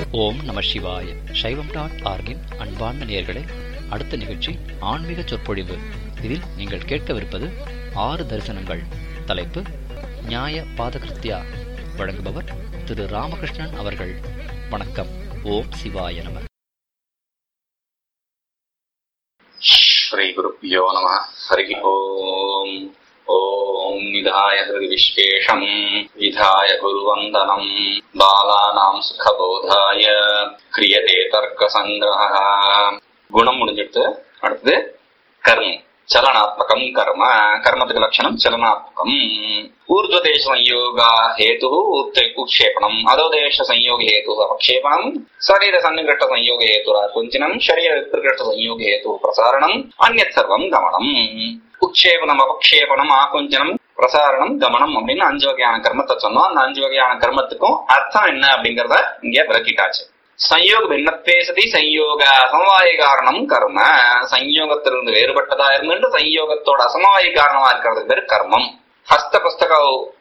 ஓம் நம சிவாய சைவம் டாட் ஆர்கின் அன்பார்ந்த நேயர்களே அடுத்த நிகழ்ச்சி ஆன்மீக சொற்பொழிவு இதில் நீங்கள் கேட்கவிருப்பது ஆறு தரிசனங்கள் தலைப்பு நியாய பாதகிருத்யா வழங்குபவர் திரு ராமகிருஷ்ணன் அவர்கள் வணக்கம் ஓம் சிவாய நம श्रीगुरुभ्यो नमः हरिः ओम् ॐ निधाय हृदि विश्वेशम् विधाय गुरुवन्दनम् बालानाम् सुखबोधाय क्रियते तर्कसङ्ग्रहः குணம் முடிஞ்சிடுத்து அடுத்தது கர்மம் சலனாத்மகம் கர்ம கர்மத்துக்கு லட்சணம் சலனாத்மகம் ஊர்ಧ್ವದೇಶ ಸಂಯೋಗ ಹೇತು ಉಕ್ಷೇಪಣಂ ಅಧೋದೇಶ ಸಂಯೋಗ ಹೇತು ಅಪಕ್ಷೇಪಣಂ ಶರೀರ ಸನ್ನಿಕೃಷ್ಟ ಸಂಯೋಗ ಹೇತು ಕುಂಚಿನಂ ಶರೀರ ವಿಪ್ರಕೃಷ್ಟ ಸಂಯೋಗ ಹೇತು ಪ್ರಸಾರಣಂ ಅನ್ಯತ್ ಸರ್ವಂ கமனம் உட்சேபனம் அபக்ஷேபனம் ஆகுஞ்சனம் பிரசாரணம் கமனம் அப்படின்னு அஞ்சு வகையான கர்மத்தை சொன்னோம் அந்த அஞ்சு வகையான கர்மத்துக்கும் அர்த்தம் என்ன அப்படிங்கறத இங்க விளக்கிட்டாச்சு சயோக பின்னத்தே சதி சயோக அசமவாய காரணம் கர்ம சயோகத்திலிருந்து வேறுபட்டதா இருந்துட்டு சயோகத்தோட அசமவாய காரணமா இருக்கிறதுக்கு பேர் கர்மம் ஹஸ்த புஸ்தக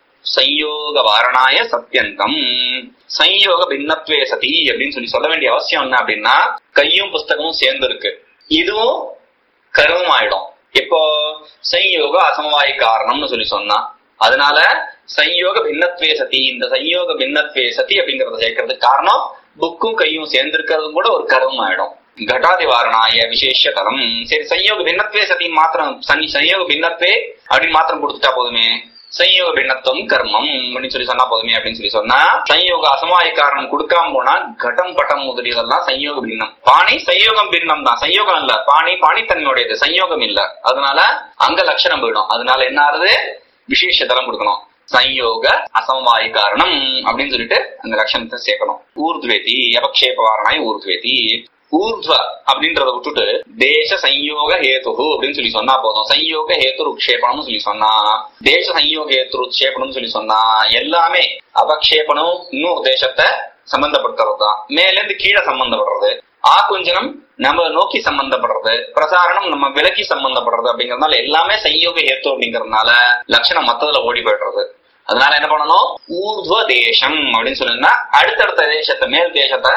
சயோக வாரணாய சத்தியந்தம் சயோக பின்னத்வே சதி அப்படின்னு சொல்லி சொல்ல வேண்டிய அவசியம் என்ன அப்படின்னா கையும் புஸ்தகமும் சேர்ந்து இருக்கு இதுவும் கர்மம் ஆயிடும் இப்போ சயோக அசமவாய காரணம்னு சொல்லி சொன்னா அதனால சயோக பின்னத்வே சதி இந்த சயோக பின்னத்வே சதி அப்படிங்கறத சேர்க்கறதுக்கு காரணம் புக்கும் கையும் சேர்ந்திருக்கிறதும் கூட ஒரு கர்மம் ஆயிடும் கட்டாதி வாரணாய விசேஷ தரம் சரி சயோக பின்னத்வே சதி மாத்திரம் சனி சயோக பின்னத்வே அப்படின்னு மாத்திரம் கொடுத்துட்டா போதுமே சயோக பின்னத்துவம் கர்மம் அப்படின்னு சொல்லி சொன்னா போதுமே அப்படின்னு சொல்லி சொன்னா சயோக அசமாய காரணம் கொடுக்காம போனா கட்டம் பட்டம் முதலியதெல்லாம் சயோக பின்னம் பாணி சயோகம் பின்னம் தான் சயோகம் இல்ல பாணி பாணித்தன்மையுடையது சயோகம் இல்ல அதனால அங்க லட்சணம் போயிடும் அதனால என்ன ஆறுது விசேஷ தரம் கொடுக்கணும் சயோக அசமவாய காரணம் அப்படின்னு சொல்லிட்டு அந்த லட்சணத்தை சேர்க்கணும் ஊர்துவேதி அபக்ஷேப வாரணாய் ஊர்துவேதி ஊர்துவ அப்படின்றத விட்டுட்டு தேச சயோக ஹேத்து அப்படின்னு சொல்லி சொன்னா போதும் சயோக ஹேத்து உக்ஷேபணம்னு சொல்லி சொன்னா தேச சயோக ஹேத்து உட்சேபணம்னு சொல்லி சொன்னா எல்லாமே அபக்ஷேபனும் இன்னும் தேசத்தை சம்பந்தப்படுத்துறது தான் மேல இருந்து கீழே சம்பந்தப்படுறது ஆகுஞ்சனம் நம்ம நோக்கி சம்பந்தப்படுறது பிரசாரணம் நம்ம விலக்கி சம்பந்தப்படுறது அப்படிங்கறதுனால எல்லாமே சயோக ஹேத்து அப்படிங்கறதுனால லட்சணம் மத்ததுல ஓடி போயிடுறது அதனால என்ன பண்ணணும் ஊர்துவ தேசம் அப்படின்னு சொன்னீங்கன்னா அடுத்தடுத்த தேசத்தை மேல் தேசத்தை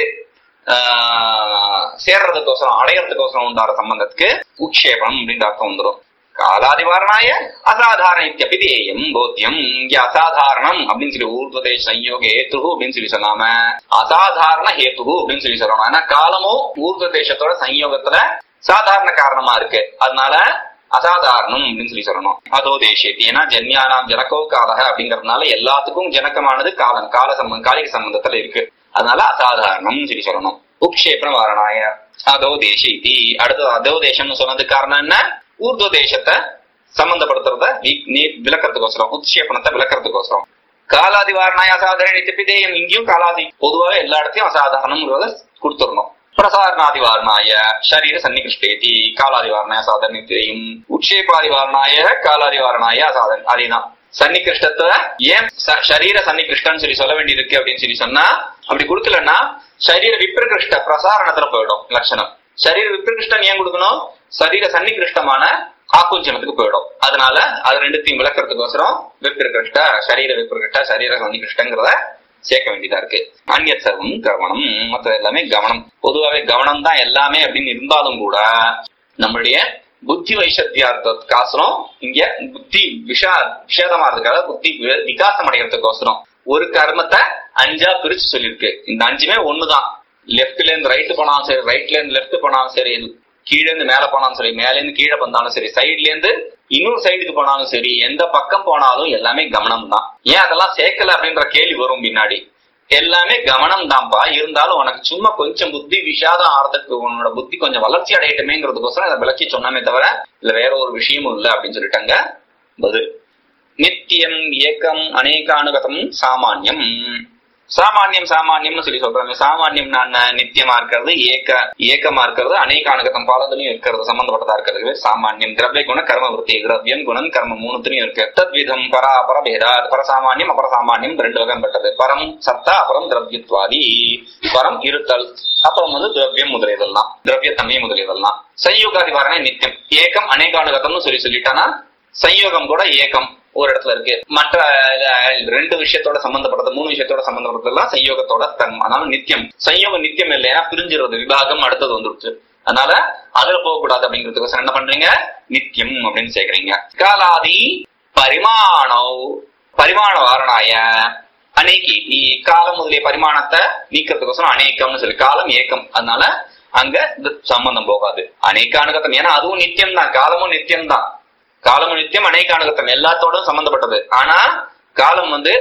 சேர்றதுக்கோசரம் அடையறதுக்கோசரம் உண்டார சம்பந்தத்துக்கு உட்சேபம் அப்படின்ற அர்த்தம் வந்துடும் காலாதிவாரணாய அசாதாரண இத்தியபிதேயம் போத்தியம் இங்க அசாதாரணம் அப்படின்னு சொல்லி ஊர்வதேச சயோக ஹேத்து அப்படின்னு சொல்லி சொல்லாம அசாதாரண ஹேத்து அப்படின்னு சொல்லி சொல்லணும் ஏன்னா காலமும் ஊர்வதேசத்தோட சயோகத்துல சாதாரண காரணமா இருக்கு அதனால அசாதாரணம் அப்படின்னு சொல்லி சொல்லணும் அதோ தேசியத்தி ஏன்னா ஜன்யானாம் ஜனகோ காலக அப்படிங்கறதுனால எல்லாத்துக்கும் ஜனக்கமானது காலம் கால சம்பந்தம் காலிக சம்பந்தத்துல இருக்கு அதனால அசாதாரணம் சொல்லி சொல்லணும் உக்ஷேபன வாரணாய அதோ தேசி அடுத்தது அதோ தேசம்னு சொன்னதுக்கு காரணம் என்ன ஊர்துவ தேசத்தை சம்பந்தப்படுத்துறத விளக்கறதுக்கோசரம் உத்ஷேபனத்தை விளக்கறதுக்கோசரம் காலாதி வாரணாய அசாதாரண திப்பிதேயம் இங்கேயும் காலாதி பொதுவாக எல்லா இடத்தையும் அசாதாரணம்ங்கிறத கொடுத்துடணும் பிரசாரணாதி வாரணாய சரீர சன்னிகிருஷ்டேதி காலாதி வாரணாய சாதாரண தெரியும் உட்சேபாதி வாரணாய காலாதி வாரணாய அசாதாரண அதேதான் சன்னிகிருஷ்டத்தை ஏன் சரீர சன்னிகிருஷ்டன்னு சொல்லி சொல்ல வேண்டியிருக்கு அப்படின்னு சொல்லி சொன்னா அப்படி கொடுக்கலன்னா சரீர விப்ரகிருஷ்ட பிரசாரணத்துல போயிடும் லட்சணம் சரீர விப்ரகிருஷ்டம் ஏன் கொடுக்கணும் சரீர சன்னிகிருஷ்டமான ஆக்குஞ்சனத்துக்கு போயிடும் அதனால அது ரெண்டுத்தையும் விளக்குறதுக்கோசரம் விப்ரகிருஷ்ட சரீர விப்ரகிருஷ்ட சரீர சன்னிகிருஷ்டங்கிறத சேர்க்க வேண்டியதா இருக்கு அந்நிய சர்வம் கவனம் மற்ற எல்லாமே கவனம் பொதுவாகவே கவனம் தான் எல்லாமே அப்படின்னு இருந்தாலும் கூட நம்மளுடைய புத்தி வைசத்தியார்த்தத்துக்காசரம் இங்க புத்தி விஷா விஷாதமா இருக்கிறத புத்தி விகாசம் அடைகிறதுக்கோசரம் ஒரு கர்மத்தை அஞ்சா பிரிச்சு சொல்லியிருக்கு இந்த அஞ்சுமே ஒண்ணுதான் லெப்ட்ல இருந்து ரைட் போனாலும் சரி ரைட்ல இருந்து லெப்ட் போனாலும் சரி கீழே இருந்து மேல போனாலும் சரி மேல இருந்து கீழே வந்தாலும் சரி சைட்ல இருந்து இன்னொரு சைடுக்கு போனாலும் சரி எந்த பக்கம் போனாலும் எல்லாமே கவனம் தான் ஏன் அதெல்லாம் சேர்க்கல அப்படின்ற கேள்வி வரும் பின்னாடி எல்லாமே கவனம் தான்ப்பா இருந்தாலும் உனக்கு சும்மா கொஞ்சம் புத்தி விஷாதம் ஆறதுக்கு உன்னோட புத்தி கொஞ்சம் வளர்ச்சி அடையட்டுமேங்கிறதுக்கோசரம் அதை விளக்கி சொன்னாமே தவிர இல்ல வேற ஒரு விஷயமும் இல்லை அப்படின்னு சொல்லிட்டாங்க பதில் நித்தியம் ஏக்கம் அநேகானுகதம் சாமானியம் சாமானியம் சாமானியம்னு சொல்லி சொல்றாங்க சாமானியம் நான் நித்தியமா இருக்கிறது ஏக்க ஏக்கமா இருக்கிறது அநேகானுகதம் பாலத்திலையும் இருக்கிறது சம்பந்தப்பட்டதா இருக்கிறது சாமானியம் திரவிய குண கர்ம விருத்தி திரவியம் குணம் கர்ம மூணுத்திலையும் இருக்கு தத்விதம் பரா பரபேதா பரசாமானியம் அபரசாமானியம் ரெண்டு வகம் பெற்றது பரம் சத்தா அப்புறம் திரவியத்வாதி பரம் இருத்தல் அப்புறம் வந்து திரவியம் முதலியதெல்லாம் திரவியத்தன்மை முதலியதெல்லாம் சையோகாதிவாரணை நித்தியம் ஏக்கம் அநேகானுகதம்னு சொல்லி சொல்லிட்டானா சையோகம் கூட ஏக்கம் ஒரு இடத்துல இருக்கு மற்ற அஹ், ரெண்டு விஷயத்தோட சம்பந்தப்பட்டது மூணு விஷயத்தோட சம்பந்தப்பட்டது எல்லாம் சையோகத்தோட தன்மை அதனால நித்தியம் சையோகம் நித்தியம் இல்லைன்னா பிரிஞ்சிருவது விபாகம் அடுத்தது வந்துருச்சு அதனால அதுல போக கூடாது அப்படிங்கிறதுக்கு என்ன பண்றீங்க நித்தியம் அப்படின்னு சேர்க்கறீங்க காலாதி பரிமாணோ பரிமாண வாரணாய அநேகி நீ காலம் முதலிய பரிமாணத்தை நீக்கிறதுக்கோசரம் அநேக்கம்னு சொல்லி காலம் ஏக்கம் அதனால அங்க இந்த சம்பந்தம் போகாது அநேக அணுகத்தம் ஏன்னா அதுவும் நித்தியம் தான் காலமும் நித்தியம் தான் காலமும் நித்தியம் அநேக அணுகத்தம் எல்லாத்தோடும் சம்பந்தப்பட்டது ஆனா காலம் வந்து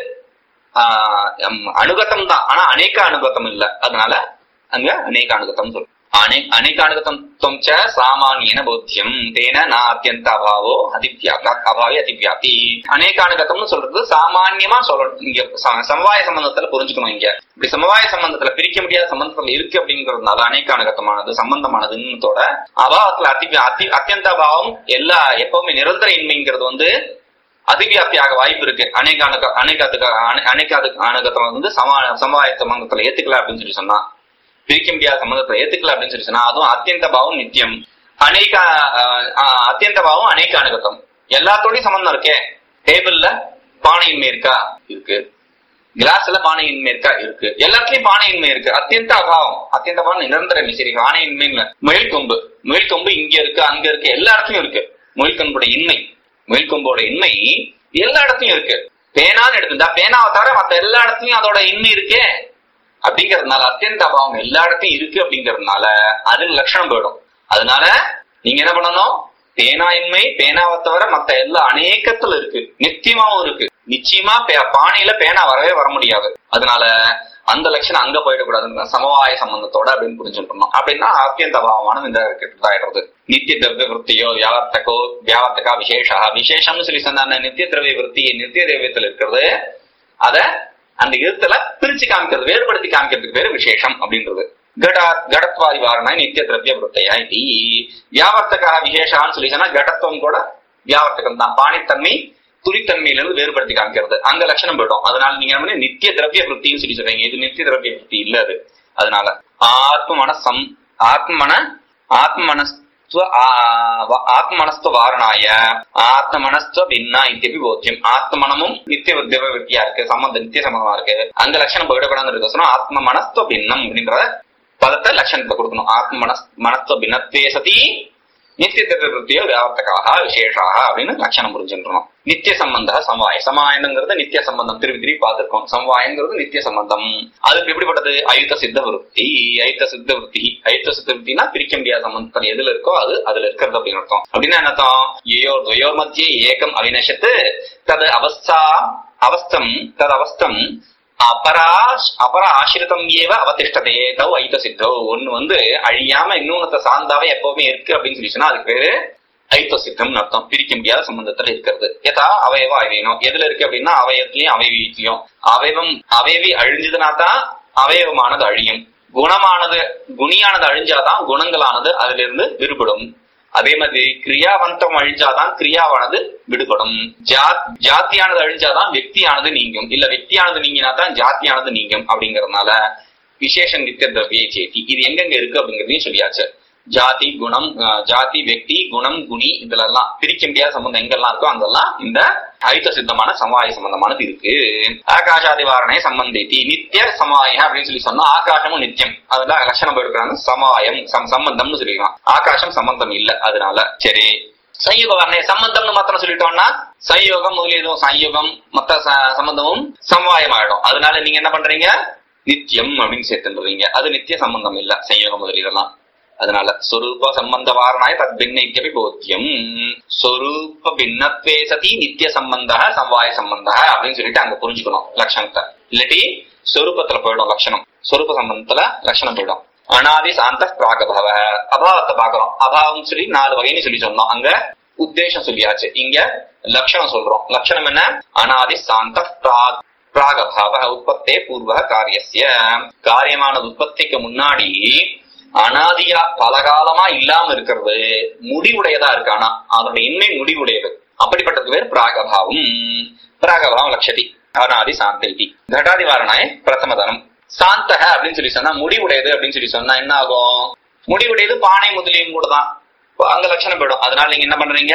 ஆஹ் ஹம், அணுகத்தம் தான் ஆனா அநேக அணுகத்தம் இல்ல அதனால அங்க அநேக அணுகத்தம் சொல்லு அனே அநேகானுகத்தம் தொம் ச சாமானியன போத்தியம் தேன நா அத்தியந்த அபாவோ அதிவியாப்தி அபாவே அதிவியாப்தி அநேகானுகத்தம்னு சொல்றது சாமான்யமா சொல்றது இங்க ச- சமவாய சம்பந்தத்துல புரிஞ்சுக்கணும் இங்க இப்படி சமவாய சம்பந்தத்துல பிரிக்க முடியாத சம்பந்தத்துல இருக்கு அப்படிங்கறதுனால அநேகானுகத்தமானது சம்பந்தமானதுன்னதோட அபாவத்துல அதி அதி அத்தியந்த அபாவம் எல்லா எப்பவுமே நிரந்தர இன்மைங்கிறது வந்து அதிவியாப்தியாக வாய்ப்பு இருக்கு அநேக அணுக அநேகத்துக்கு அநேக அணுகத்தை வந்து சமா சமவாய சம்பந்தத்துல ஏத்துக்கல அப்படின்னு சொல்லி சொன்னா பிரிக்க முடியாத சம்பந்தத்தை ஏத்துக்கல அப்படின்னு சொல்லி சொன்னா அதுவும் அத்தியந்த பாவம் நித்தியம் அநேக அஹ், அஹ், அத்தியந்த பாவம் அநேக அணுகத்தம் எல்லாத்தோடயும் சம்பந்தம் இருக்கே டேபிள்ல பானையின்மை இருக்கா இருக்கு கிளாஸ்ல பானையின்மை இருக்கா இருக்கு எல்லாத்துலயும் பானையின்மை இருக்கு அத்தியந்த அபாவம் அத்தியந்த பாவம் நிரந்தர சரி பானையின்மை இல்ல முயல் கொம்பு முயல் கொம்பு இங்க இருக்கு அங்க இருக்கு எல்லா இடத்துலயும் இருக்கு முயல் கொம்போட இன்மை முயல் கொம்போட இன்மை எல்லா இடத்துலயும் இருக்கு பேனான்னு எடுத்துட்டா பேனாவை தவிர மத்த எல்லா இடத்துலயும் அதோட இன்மை இருக்கே அப்படிங்கறதுனால அத்தியந்த அபாவம் எல்லா இடத்தையும் இருக்கு அப்படிங்கறதுனால அதில் லட்சணம் போயிடும் அதனால நீங்க என்ன பண்ணணும் பேனாயின்மை பேனாவை தவிர மத்த எல்லா அநேகத்துல இருக்கு நித்தியமாவும் இருக்கு நிச்சயமா பே- பானையில பேனா வரவே வர முடியாது அதனால அந்த லட்சணம் அங்க போயிடக்கூடாது சமவாய சம்பந்தத்தோட அப்படின்னு புரிஞ்சுக்கணும் அப்படின்னா அத்தியந்த அபாவமான இந்த இதாயிடுறது நித்திய திரவிய விற்த்தியோ வியாவர்த்தகோ வியாவர்த்தகா விசேஷா விசேஷம்னு சொல்லி சொன்ன நித்திய திரவிய விற்பி நித்திய திரவியத்துல இருக்கிறது அத அந்த எழுத்துல பிரிச்சு காமிக்கிறது வேறுபடுத்தி காமிக்கிறதுக்கு பேரு விசேஷம் அப்படின்றது கடா கடத்வாதி வாரண நித்திய திரவிய விருத்தையா இது வியாவர்த்தகா விசேஷான்னு சொல்லி சொன்னா கடத்துவம் கூட வியாவர்த்தகம் தான் பாணித்தன்மை துரித்தன்மையிலிருந்து வேறுபடுத்தி காமிக்கிறது அங்க லட்சணம் போயிடும் அதனால நீங்க என்ன பண்ணி நித்திய திரவிய விருத்தின்னு சொல்லி சொல்றீங்க இது நித்திய திரவிய விருத்தி இல்ல அது அதனால ஆத்ம மனசம் ஆத்மன ஆத்ம மனஸ்துவ ஆ- வ- ஆத்ம மனஸ்துவ வாரணாய ஆத்ம மனஸ்துவ பின்னா இத்தியபி போத்தியம் ஆத்ம மனமும் நித்திய திரவ விருத்தியா இருக்கு சம்பந்த நித்திய சம்பந்தமா இருக்கு அங்க லட்சணம் போயிடக்கூடாதுன்னு இருக்க சொன்னா ஆத்ம மனஸ்துவ பின்னம் அப்படின்ற பதத்தை லட்சணத்தை கொடுக்கணும் ஆத்ம மனஸ் மனஸ்துவ பின்னத்வே சதி நித்திய திரவிருத்தியோ வியாவர்த்தகாக விசேஷாக அப்படின்னு லட்சணம் புரிஞ்சுன்றோம் நித்திய சம்பந்த சமவாய சமாயனங்கிறது நித்திய சம்பந்தம் திருப்பி திருப்பி பார்த்திருக்கோம் சமவாயங்கிறது நித்திய சம்பந்தம் அதுக்கு எப்படிப்பட்டது அயுத்த சித்த விருத்தி அயுத்த சித்த விருத்தி அயுத்த சித்த விருத்தினா பிரிக்க முடியாத சம்பந்தம் எதுல இருக்கோ அது அதுல இருக்கிறது அப்படின்னு அர்த்தம் அப்படின்னா என்ன அர்த்தம் யோ துவயோர் மத்தியே ஏகம் அவினஷத்து தது அவஸ்தா அவஸ்தம் தது அவஸ்தம் அபரா அபர ஆசிரிதம் ஏவ அவதிஷ்டதே தவ் ஐத சித்தோ ஒண்ணு வந்து அழியாம இன்னொன்னத்தை சார்ந்தாவே எப்பவுமே இருக்கு அப்படின்னு சொல்லி சொன்னா அதுக்கு பேரு ஐத்த சித்தம்னு அர்த்தம் பிரிக்க முடியாத சம்பந்தத்துல இருக்கிறது எதா அவயவம் அவையணும் எதுல இருக்கு அப்படின்னா அவயவத்திலயும் அவயவியத்திலயும் அவயவம் அவயவி அழிஞ்சதுனா தான் அவயவமானது அழியும் குணமானது குணியானது அழிஞ்சாதான் குணங்களானது அதுல இருந்து விடுபடும் அதே மாதிரி கிரியாவந்தம் அழிஞ்சாதான் கிரியாவானது விடுபடும் ஜாத் ஜாத்தியானது அழிஞ்சாதான் வெக்தியானது நீங்கும் இல்ல வெக்தியானது நீங்கினா தான் ஜாத்தியானது நீங்கும் அப்படிங்கறதுனால விசேஷ நித்திய திரவிய சேத்தி இது எங்கெங்க இருக்கு அப்படிங்கறதையும் சொல்லியாச்சு ஜாதி குணம் அஹ், ஜாதி வெக்தி குணம் குணி இதுல எல்லாம் பிரிக்க முடியாத சம்பந்தம் எங்கெல்லாம் இருக்கோ அங்கெல்லாம் இந்த ஐத்த சித்தமான சமவாய சம்பந்தமானது இருக்கு ஆகாஷாதி வாரணை சம்பந்தித்தி நித்திய சமவாயம் அப்படின்னு சொல்லி சொன்னா ஆகாசமும் நித்தியம் அதுதான் லட்சணம் போயிருக்கிறாங்க சமவாயம் சம்- சம்பந்தம்னு சொல்லிக்கலாம் ஆகாசம் சம்பந்தம் இல்ல அதனால சரி சையோக வர்ணை சம்பந்தம்னு மாத்திரம் சொல்லிட்டோம்னா சையோகம் முதலியதும் சையோகம் மத்த ச- சம்பந்தமும் சமவாயம் ஆயிடும் அதனால நீங்க என்ன பண்றீங்க நித்தியம் அப்படின்னு சேர்த்துன்றீங்க அது நித்திய சம்பந்தம் இல்ல சையோகம் முதலியதெல்லாம் அதனால சொரூப சம்பந்த வாரணாய தத் பின்னைக்கபி போத்தியம் சொரூப பின்னத்வே சதி நித்திய சம்பந்த சம்வாய சம்பந்த அப்படின்னு சொல்லிட்டு அங்க புரிஞ்சுக்கணும் லட்சணத்தை இல்லாட்டி சொரூபத்துல போயிடும் லட்சணம் சொரூப சம்பந்தத்துல லட்சணம் போயிடும் அனாதி சாந்த பிராகபவ அபாவத்தை பாக்குறோம் அபாவம் சொல்லி நாலு வகைன்னு சொல்லி சொன்னோம் அங்க உத்தேசம் சொல்லியாச்சு இங்க லட்சணம் சொல்றோம் லட்சணம் என்ன அனாதி சாந்த பிராக் பிராகபாவ உற்பத்தே பூர்வ காரியஸ்ய காரியமான உற்பத்திக்கு முன்னாடி அனாதியா பலகாலமா இல்லாம இருக்கிறது முடிவுடையதா இருக்கு ஆனா அதோட இன்மை முடிவுடையது அப்படிப்பட்டது பேர் பிராகபாவம் பிராகபாவம் லட்சதி அனாதி சாந்தி கடாதி வாரணாய பிரதமதனம் சாந்தக அப்படின்னு சொல்லி சொன்னா முடிவுடையது அப்படின்னு சொல்லி சொன்னா என்ன ஆகும் முடிவுடையது பானை முதலியும் கூட தான் அங்க லட்சணம் போயிடும் அதனால நீங்க என்ன பண்றீங்க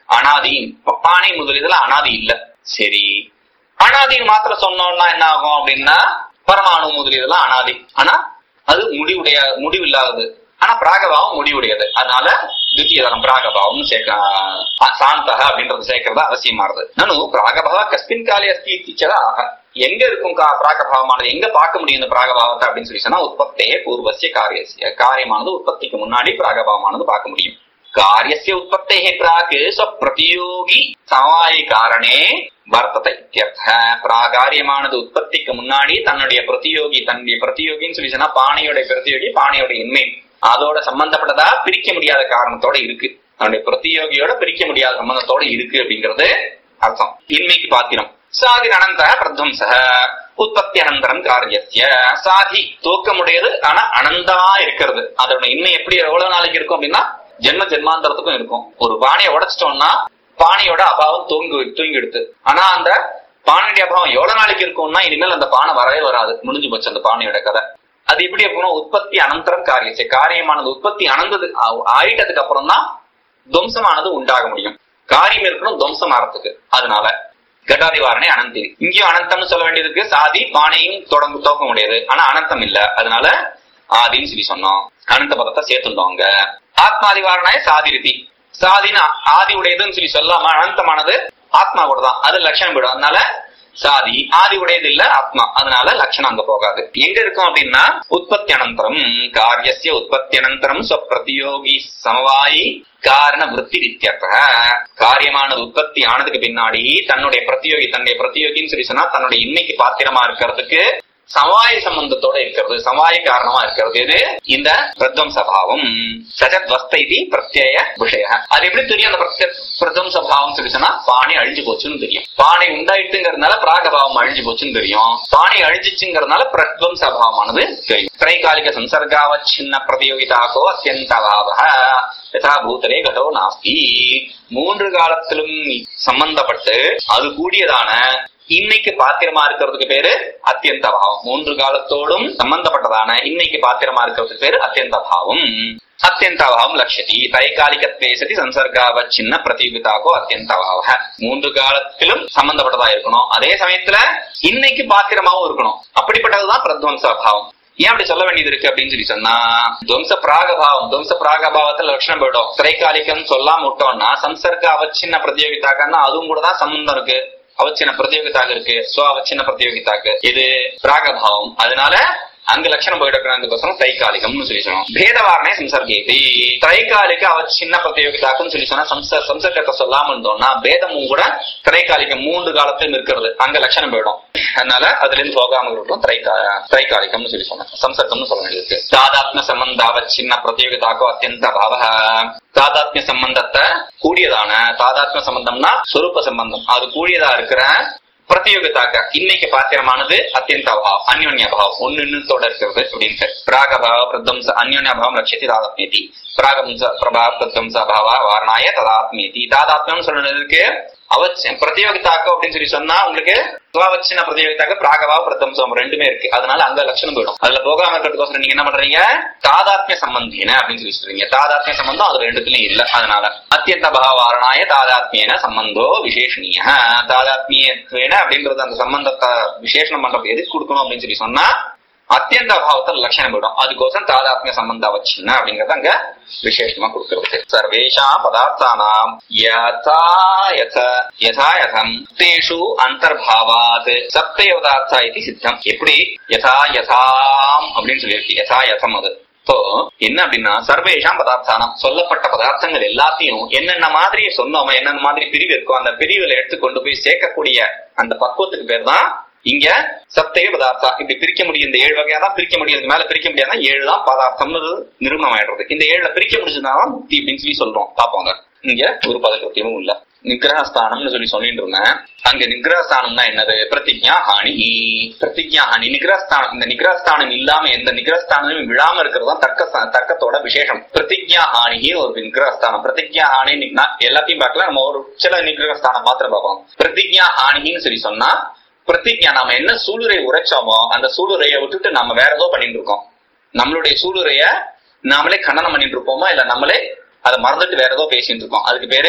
அனாதி பானை முதலியதுல அனாதி இல்ல சரி அனாதின்னு மாத்திரம் சொன்னோம்னா என்ன ஆகும் அப்படின்னா பரமாணு முதலியதெல்லாம் அனாதி ஆனா அது முடிவுடைய முடிவில்லாதது ஆனா பிராகபாவம் முடிவுடையது அதனால தித்திய தரம் பிராகபாவம் சேர்க்க சாந்தக அப்படின்றது சேர்க்கறது அவசியமானது நானு பிராகபாவ கஸ்மின் காலே அஸ்தி இத்திச்சதா எங்க இருக்கும் கா- பிராகபாவமானது எங்க பார்க்க முடியும் இந்த பிராகபாவத்தை அப்படின்னு சொல்லி சொன்னா உற்பத்தே பூர்வசிய காரியசிய காரியமானது உற்பத்திக்கு முன்னாடி பிராகபாவமானது பார்க்க முடியும் காரியசிய உற்பத்தே பிராக் பிரதியோகி சமவாயி காரணே வர்த்தத்தை இத்தியர்த்த பிராகாரியமானது உற்பத்திக்கு முன்னாடி தன்னுடைய பிரதியோகி தன்னுடைய பிரதியோகின்னு சொல்லி சொன்னா பானையோட பிரதியோகி பானையோட இன்மை அதோட சம்பந்தப்பட்டதா பிரிக்க முடியாத காரணத்தோட இருக்கு தன்னுடைய பிரதியோகியோட பிரிக்க முடியாத சம்பந்தத்தோட இருக்கு அப்படிங்கிறது அர்த்தம் இன்மைக்கு பாத்திரம் சாதி அனந்த பிரத்வம்ச உற்பத்தி அனந்தரம் காரியத்திய சாதி தூக்கமுடையது ஆனா அனந்தமா இருக்கிறது அதோட இன்மை எப்படி எவ்வளவு நாளைக்கு இருக்கும் அப்படின்னா ஜென்ம ஜென்மாந்தரத்துக்கும் இருக்கும் ஒரு பானையை உடைச்சிட்டோம்னா பானையோட அபாவம் தூங்கி தூங்கிடுது ஆனா அந்த பானையுடைய அபாவம் எவ்வளவு நாளைக்கு இருக்கும்னா இனிமேல் அந்த பானை வரவே வராது முடிஞ்சு போச்சு அந்த பானையோட கதை அது எப்படி அப்படின்னா உற்பத்தி அனந்தரம் காரியத்தை காரியமானது உற்பத்தி அனந்தது ஆ- ஆயிட்டதுக்கு அப்புறம் தான் துவம்சமானது உண்டாக முடியும் காரியம் இருக்கணும் துவம்சம் ஆறதுக்கு அதனால கட்டாதிவாரணை அனந்தி இங்கேயும் அனந்தம்னு சொல்ல வேண்டியதுக்கு சாதி பானையும் தொடங்க தோக்க முடியாது ஆனா அனந்தம் இல்ல அதனால ஆதின்னு சொல்லி சொன்னோம் அனந்த பதத்தை சேர்த்துட்டோம் அங்க ஆத்மாதிவாரணாய சாதி ரீதி சாதின்னு ஆதி உடையதுன்னு சொல்லி சொல்லாம அனந்தமானது ஆத்மா கூட தான் அது லட்சணம் விடும் அதனால சாதி ஆதி உடையது இல்ல ஆத்மா அதனால லட்சணம் அங்க போகாது எங்க இருக்கும் அப்படின்னா உற்பத்தி அனந்தரம் காரியசிய உற்பத்தி அனந்தரம் ஸ்வப்பிரதியோகி சமவாயி காரண விற்பி இத்தியர்த்தக காரியமானது உற்பத்தி ஆனதுக்கு பின்னாடி தன்னுடைய பிரதியோகி தன்னுடைய பிரதியோகின்னு சொல்லி சொன்னா தன்னுடைய இன்னைக்கு பாத்திரமா இருக்கிறதுக்கு சமாய சம்பந்தத்தோட இருக்கிறது சமாய காரணமா இருக்கிறது இது இந்த பிரத்வம்ச பாவம் சஜத்வஸ்த இது பிரத்யய விஷய அது எப்படி தெரியும் அந்த பிரத்ய பிரத்வம்ச பாவம் சொல்லி சொன்னா பானை அழிஞ்சு போச்சுன்னு தெரியும் பானை உண்டாயிட்டுங்கிறதுனால பிராகபாவம் அழிஞ்சு போச்சுன்னு தெரியும் பானை அழிஞ்சிச்சுங்கிறதுனால பிரத்வம்ச பாவமானது தெரியும் திரைகாலிக சம்சர்காவ சின்ன பிரதியோகிதாகோ அத்தியந்த பாவ யதா பூதலே கதோ நாஸ்தி மூன்று காலத்திலும் சம்பந்தப்பட்டு அது கூடியதான இன்னைக்கு பாத்திரமா இருக்கிறதுக்கு பேரு அத்தியந்த பாவம் மூன்று காலத்தோடும் சம்பந்தப்பட்டதான இன்னைக்கு பாத்திரமா இருக்கிறதுக்கு பேரு அத்தியந்த பாவம் அத்தியந்த பாவம் லட்சதி தைகாலிகத்வே சதி சம்சர்காவ சின்ன பிரதிபிதாகோ அத்தியந்த பாவ மூன்று காலத்திலும் சம்பந்தப்பட்டதா இருக்கணும் அதே சமயத்துல இன்னைக்கு பாத்திரமாவும் இருக்கணும் அப்படிப்பட்டதுதான் பிரத்வம்ச பாவம் ஏன் அப்படி சொல்ல வேண்டியது இருக்கு அப்படின்னு சொல்லி சொன்னா துவம்ச பிராகபாவம் துவம்ச பிராகபாவத்துல லட்சணம் போயிடும் திரைக்காலிக்கம் சொல்லாம விட்டோம்னா சம்சர்க அவச்சின்ன பிரதியோகிதாக்கன்னா அதுவும் கூட தான் சம்பந்தம் இருக்கு அவச்சின்ன பிரதியோகிதாக இருக்கு சோ அவச்சின்ன பிரதியோகிதாக்கு இது பிராகபாவம் அதனால அங்க லட்சணம் போயிடக்கூடாதுக்கோசரம் தைக்காலிகம்னு சொல்லி சொன்னோம் பேதவாரணை சம்சர்கேதி தைக்காலிக அவச்சின்ன பிரதியோகிதாக்குன்னு சொல்லி சொன்னா சம்ச சம்சர்க்கத்தை சொல்லாம இருந்தோம்னா பேதமும் கூட திரைக்காலிகம் மூன்று காலத்திலும் இருக்கிறது அங்க லட்சணம் போயிடும் அதனால அதுல இருந்து போகாம இருக்கும் திரைக்கா திரைக்காலிகம்னு சொல்லி சொன்னேன் சம்சர்க்கம்னு சொல்ல வேண்டியது தாதாத்ம சம்பந்த அவச்சின்ன பிரதியோகிதாக்கோ அத்தியந்த பாவ தாதாத்மிய சம்பந்தத்தை கூடியதான தாதாத்ம சம்பந்தம்னா சொரூப சம்பந்தம் அது கூடியதா இருக்கிற பிரதியோகிதாக்க இன்னைக்கு பாத்திரமானது அத்தியந்த அபாவம் அந்யோன்ய அபாவம் ஒன்னு இன்னத்தோட இருக்கிறது அப்படின்ட்டு பிராகபாவ பிரத்வம்ச அந்யோன்ய அபாவம் லட்சத்தி தாதாத்மியதி பிராகம்ச பிரபாவ பிரத்வம்ச அபாவ வாரணாய ததாத்மியதி தாதாத்மியம் சொல்றதுக்கு அவசியம் பிரதியோகிதாக்கம் அப்படின்னு சொல்லி சொன்னா உங்களுக்கு சுவாவச்சின பிரதியோகிதாக்க பிராகபாவ பிரத்வம்சம் ரெண்டுமே இருக்கு அதனால அங்க லட்சணம் போயிடும் அதுல போகாம இருக்கிறதுக்கோசரம் நீங்க என்ன பண்றீங்க தாதாத்மிய சம்பந்தின அப்படின்னு சொல்லி சொல்றீங்க தாதாத்மிய சம்பந்தம் அது ரெண்டுத்துலயும் இல்ல அதனால அத்தியந்த பாவாரணாய தாதாத்மியன சம்பந்தோ விசேஷணிய தாதாத்மியத்வேன அப்படின்றது அந்த சம்பந்தத்தை விசேஷனம் பண்றது எதுக்கு கொடுக்கணும் அப்படின்னு சொல்லி சொன்னா அத்தியந்த அபாவத்தில் லட்சணம் விடும் அதுக்கோசம் தாதாத்மிய சம்பந்த அவச்சின்ன அப்படிங்கறது அங்க விசேஷமா கொடுக்கிறது சர்வேஷா பதார்த்தானாம் யதா யத யதா யதம் தேஷு அந்தர்பாவாத் சப்தய பதார்த்தா இது சித்தம் எப்படி யதா யதாம் அப்படின்னு சொல்லியிருக்கு யதா யதம் அது இப்போ என்ன அப்படின்னா சர்வேஷாம் பதார்த்தானம் சொல்லப்பட்ட பதார்த்தங்கள் எல்லாத்தையும் என்னென்ன மாதிரி சொன்னோமோ என்னென்ன மாதிரி பிரிவு இருக்கோ அந்த பிரிவுல எடுத்து கொண்டு போய் சேர்க்கக்கூடிய அந்த பக்குவத்துக்கு பேர் தான் இங்க சப்தய பதார்த்தா இப்படி பிரிக்க முடியும் இந்த ஏழு வகையா தான் பிரிக்க முடியும் இதுக்கு மேல பிரிக்க முடியாதுன்னா ஏழு தான் பதார்த்தம்னு நிறுவனம் ஆயிடுறது இந்த ஏழுல பிரிக்க முடிஞ்சதுனால முக்தி அப்படின்னு சொல்லி சொல்றோம் பாப்போங்க இங்க ஒரு பதக்கத்தியமும் இல்ல நிகிரகஸ்தானம்னு சொல்லி சொல்லிட்டு இருந்தேன் அங்க நிகிரகஸ்தானம்னா என்னது பிரதிஜா ஹானி பிரதிஜா ஹானி நிகிரகஸ்தானம் இந்த நிகிரகஸ்தானம் இல்லாம எந்த நிகிரகஸ்தானமும் விழாம இருக்கிறது தான் தர்க்க தர்க்கத்தோட விசேஷம் பிரதிஜா ஹானி ஒரு நிகிரகஸ்தானம் பிரதிஜா ஹானி எல்லாத்தையும் பார்க்கல நம்ம ஒரு சில நிகிரகஸ்தானம் மாத்திரம் பார்ப்போம் பிரதிஜா ஹானின்னு சொல்லி சொன்னா பிரதிஜா நாம என்ன சூளுரை உரைச்சோமோ அந்த சூளுரைய விட்டுட்டு நம்ம வேற ஏதோ பண்ணிட்டு இருக்கோம் நம்மளுடைய சூளுரைய நாமளே கண்டனம் பண்ணிட்டு இருப்போமா இல்ல நம்மளே அதை மறந்துட்டு வேற ஏதோ பேசிட்டு இருக்கோம் அதுக்கு பேரு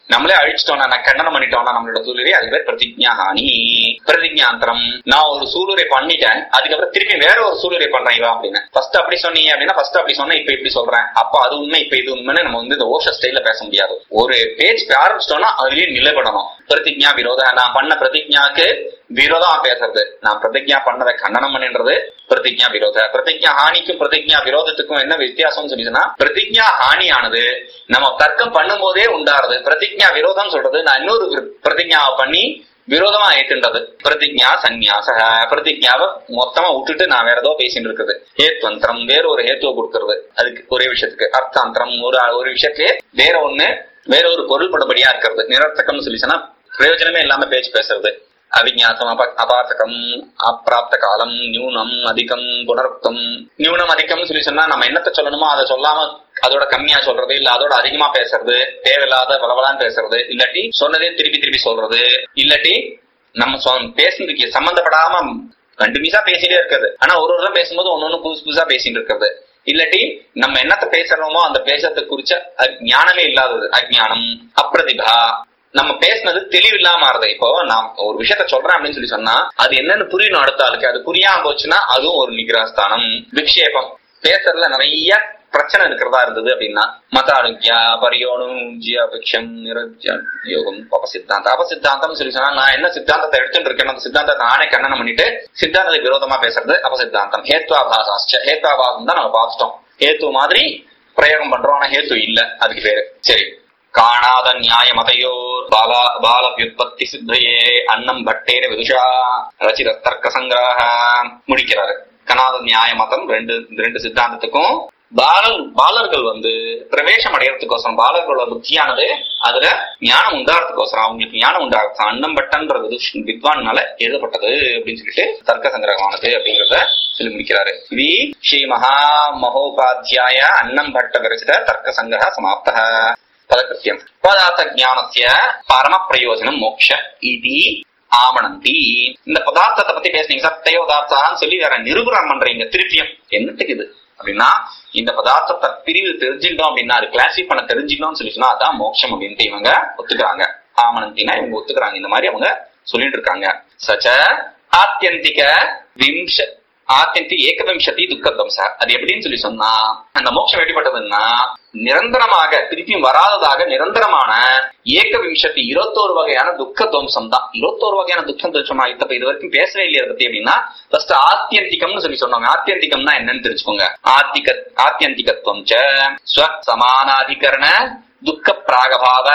நம்மளே அழிச்சிட்டோம்னா நான் கண்டனம் பண்ணிட்டோம்னா நம்மளோட சூளுரை அது பேர் பிரதிஜா ஹானி பிரதிஜாந்திரம் நான் ஒரு சூளுரை பண்ணிட்டேன் அதுக்கப்புறம் திருப்பி வேற ஒரு சூளுரை பண்றேன் இவன் அப்படின்னு ஃபர்ஸ்ட் அப்படி சொன்னீங்க அப்படின்னா ஃபர்ஸ்ட் அப்படி சொன்னேன் இப்ப இப்படி சொல்றேன் அப்ப அது உண்மை இப்ப இது உண்மைன்னு நம்ம வந்து இந்த ஓஷ ஸ்டைல பேச முடியாது ஒரு பேஜ் ஆரம்பிச்சிட்டோம்னா அதுலயே நிலைப்படணும் பிரதிஜா விரோத நான் பண்ண பிரதிஜாக்கு விரோதமா பேசுறது நான் பிரதிஜா பண்ணதை கண்டனம் பண்ணின்றது பிரதிஜா விரோத பிரதிஜா ஹானிக்கும் பிரதிஜா விரோதத்துக்கும் என்ன வித்தியாசம்னு சொல்லிச்சுன்னா பிரதிஜா ஹானியானது நம்ம தர்க்கம் பண்ணும் போதே உண்டாருது பிரதிஜா விரோதம் சொல்றது நான் இன்னொரு பிரதிஜாவை பண்ணி விரோதமா ஏத்துன்றது பிரதிஜா சந்நியாச பிரதிஜாவை மொத்தமா விட்டுட்டு நான் வேற ஏதோ பேசிட்டு இருக்குது ஹேத்வந்திரம் வேற ஒரு ஹேத்துவ கொடுக்கறது அதுக்கு ஒரே விஷயத்துக்கு அர்த்தாந்திரம் ஒரு ஒரு விஷயத்துக்கு வேற ஒண்ணு வேற ஒரு பொருள்படும்படியா இருக்கிறது நிரர்த்தகம்னு சொல்லி சொன்னா பிரயோஜனமே இல்லாம பேச்சு பேசுறது அவிஞாசம் அப அபார்த்தகம் அப்பிராப்த காலம் நியூனம் அதிகம் புனருக்தம் நியூனம் அதிகம்னு சொல்லி சொன்னா நம்ம என்னத்த சொல்லணுமோ அதை சொல்லாம அதோட கம்மியா சொல்றது இல்ல அதோட அதிகமா பேசுறது தேவையில்லாத பலவலான்னு பேசுறது இல்லாட்டி சொன்னதே திருப்பி திருப்பி சொல்றது இல்லாட்டி நம்ம சொ- பேசுனதுக்கு சம்பந்தப்படாம கண்டினியூஸா பேசிட்டே இருக்கிறது ஆனா ஒரு ஒரு பேசும்போது ஒன்னொன்னு புதுசு புதுசா பேசிட்டு இருக்கிறது இல்லாட்டி நம்ம என்னத்த பேசுறோமோ அந்த பேசுறதை குறிச்ச அ- ஞானமே இல்லாதது அஜ்ஞானம் அப்பிரதிபா நம்ம பேசுனது தெளிவு இல்லாம மாறுது இப்போ நான் ஒரு விஷயத்த சொல்றேன் அப்படின்னு சொல்லி சொன்னா அது என்னன்னு புரியணும் அடுத்த ஆளுக்கு அது புரியாம போச்சுன்னா அதுவும் ஒரு நிகிராஸ்தானம் விக்ஷேபம் பேசுறதுல நிறைய பிரச்சனை இருக்கிறதா இருந்தது அப்படின்னா மத அனுக்கியா பரியோனும் ஜியாபக்ஷம் நிரஜ யோகம் அபசித்தாந்தம் அபசித்தாந்தம் சொல்லி சொன்னா நான் என்ன சித்தாந்தத்தை எடுத்துட்டு இருக்கேன் அந்த சித்தாந்தத்தை நானே கண்ணனம் பண்ணிட்டு சித்தாந்தத்துக்கு விரோதமா பேசுறது அபசித்தாந்தம் ஹேத்வாபாசாஸ்ட ஹேத்வாபாசம் தான் நம்ம பார்த்துட்டோம் ஹேத்து மாதிரி பிரயோகம் பண்றோம் ஆனா ஹேத்து இல்ல அதுக்கு பேரு சரி காணாத நியாய மதையோர் பாலா பால வியுற்பத்தி சித்தையே அன்னம் பட்டேர விதுஷா ரச்சித தர்க்க சங்கிரக முடிக்கிறாரு கனாத நியாய மதம் ரெண்டு ரெண்டு சித்தாந்தத்துக்கும் பாலர் பாலர்கள் வந்து பிரவேசம் அடையறதுக்கோசரம் பாலர்களோட புத்தியானது அதுல ஞானம் உண்டாகிறதுக்கோசரம் அவங்களுக்கு ஞானம் உண்டாகிறது அன்னம் பட்டன்ற விதுஷ் வித்வான்னால எழுதப்பட்டது அப்படின்னு சொல்லிட்டு தர்க்க சங்கிரகமானது அப்படிங்கறத சொல்லி முடிக்கிறாரு வி ஸ்ரீ மகா மகோபாத்தியாய அன்னம் பட்ட விரச்சித தர்க்க சங்கிரக சமாப்தः பதகிருத்தியம் பதார்த்த ஞானஸ்ய பரம பிரயோஜனம் மோக்ஷ இது ஆமணந்தி இந்த பதார்த்தத்தை பத்தி பேசுனீங்க சத்தையோ பதார்த்தான்னு சொல்லி வேற நிரூபணம் பண்றீங்க திருப்பியும் என்னத்துக்கு இது அப்படின்னா இந்த பதார்த்தத்தை பிரிவு தெரிஞ்சுட்டோம் அப்படின்னா அது கிளாசிஃபை பண்ண தெரிஞ்சுக்கணும்னு சொல்லி சொன்னா அதான் மோட்சம் அப்படின்ட்டு இவங்க ஒத்துக்கிறாங்க ஆமணந்தினா இவங்க ஒத்துக்கிறாங்க இந்த மாதிரி அவங்க சொல்லிட்டு இருக்காங்க சச்ச ஆத்தியந்திக விம்ச ஆத்தியந்தி ஏகவிம்சதி துக்கத்வம்ச அது எப்படின்னு சொல்லி சொன்னா அந்த மோட்சம் எப்படிப்பட்டதுன்னா நிரந்தரமாக திருப்பியும் வராததாக நிரந்தரமான ஏகவிம்சதி இருபத்தோரு வகையான துக்க துவம்சம் தான் இருபத்தோரு வகையான துக்கம் துவம்சமா இப்ப இது வரைக்கும் பேசவே இல்லையா அதை பத்தி அப்படின்னா ஃபர்ஸ்ட் ஆத்தியந்திகம்னு சொல்லி சொன்னாங்க ஆத்தியந்திகம்னா என்னன்னு தெரிஞ்சுக்கோங்க ஆத்திக ஆத்தியந்திகத்துவம் ச ஸ்வ சமானாதிகரண துக்க பிராகபாவ